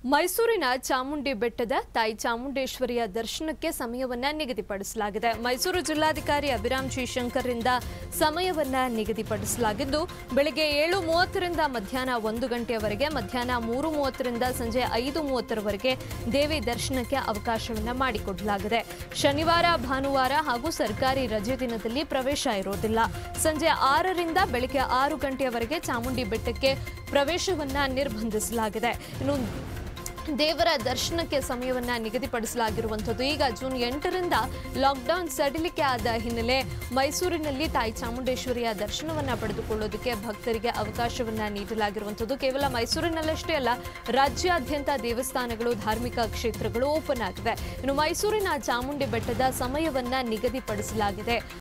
ಮೈಸೂರಿನ ಚಾಮುಂಡಿ ಬೆಟ್ಟದ ತಾಯಿ ಚಾಮುಂಡೇಶ್ವರಿಯ ದರ್ಶನಕ್ಕೆ ಸಮಯವನ್ನ ನಿಗದಿಪಡಿಸಲಾಗಿದೆ ಮೈಸೂರು ಜಿಲ್ಲಾಧಿಕಾರಿ ಅಭಿರಾಮ್ ಜಿ ಶಂಕರ್ರಿಂದ ಸಮಯವನ್ನ ನಿಗದಿಪಡಿಸಲಾಗಿದ್ದು ಬೆಳಗ್ಗೆ ಏಳು ಮೂವತ್ತರಿಂದ ಮಧ್ಯಾಹ್ನ ಒಂದು ಗಂಟೆಯವರೆಗೆ ಮಧ್ಯಾಹ್ನ ಮೂರು ಮೂವತ್ತರಿಂದ ಸಂಜೆ ಐದು ಮೂವತ್ತರವರೆಗೆ ದೇವಿ ದರ್ಶನಕ್ಕೆ ಅವಕಾಶವನ್ನ ಮಾಡಿಕೊಡಲಾಗಿದೆ ಶನಿವಾರ ಭಾನುವಾರ ಹಾಗೂ ಸರ್ಕಾರಿ ರಜೆ ದಿನದಲ್ಲಿ ಪ್ರವೇಶ ಇರೋದಿಲ್ಲ ಸಂಜೆ ಆರರಿಂದ ಬೆಳಗ್ಗೆ ಆರು ಗಂಟೆಯವರೆಗೆ ಚಾಮುಂಡಿ ಬೆಟ್ಟಕ್ಕೆ ಪ್ರವೇಶವನ್ನ ನಿರ್ಬಂಧಿಸಲಾಗಿದೆ ಇನ್ನು ದೇವರ ದರ್ಶನಕ್ಕೆ ಸಮಯವನ್ನ ನಿಗದಿಪಡಿಸಲಾಗಿರುವಂಥದ್ದು ಈಗ ಜೂನ್ ಎಂಟರಿಂದ ಲಾಕ್ಡೌನ್ ಸಡಿಲಿಕೆ ಆದ ಹಿನ್ನೆಲೆ ಮೈಸೂರಿನಲ್ಲಿ ತಾಯಿ ಚಾಮುಂಡೇಶ್ವರಿಯ ದರ್ಶನವನ್ನ ಪಡೆದುಕೊಳ್ಳೋದಕ್ಕೆ ಭಕ್ತರಿಗೆ ಅವಕಾಶವನ್ನ ನೀಡಲಾಗಿರುವಂಥದ್ದು ಕೇವಲ ಮೈಸೂರಿನಲ್ಲಷ್ಟೇ ಅಲ್ಲ ರಾಜ್ಯಾದ್ಯಂತ ದೇವಸ್ಥಾನಗಳು ಧಾರ್ಮಿಕ ಕ್ಷೇತ್ರಗಳು ಓಪನ್ ಆಗಿವೆ ಇನ್ನು ಮೈಸೂರಿನ ಚಾಮುಂಡಿ ಬೆಟ್ಟದ ಸಮಯವನ್ನ ನಿಗದಿಪಡಿಸಲಾಗಿದೆ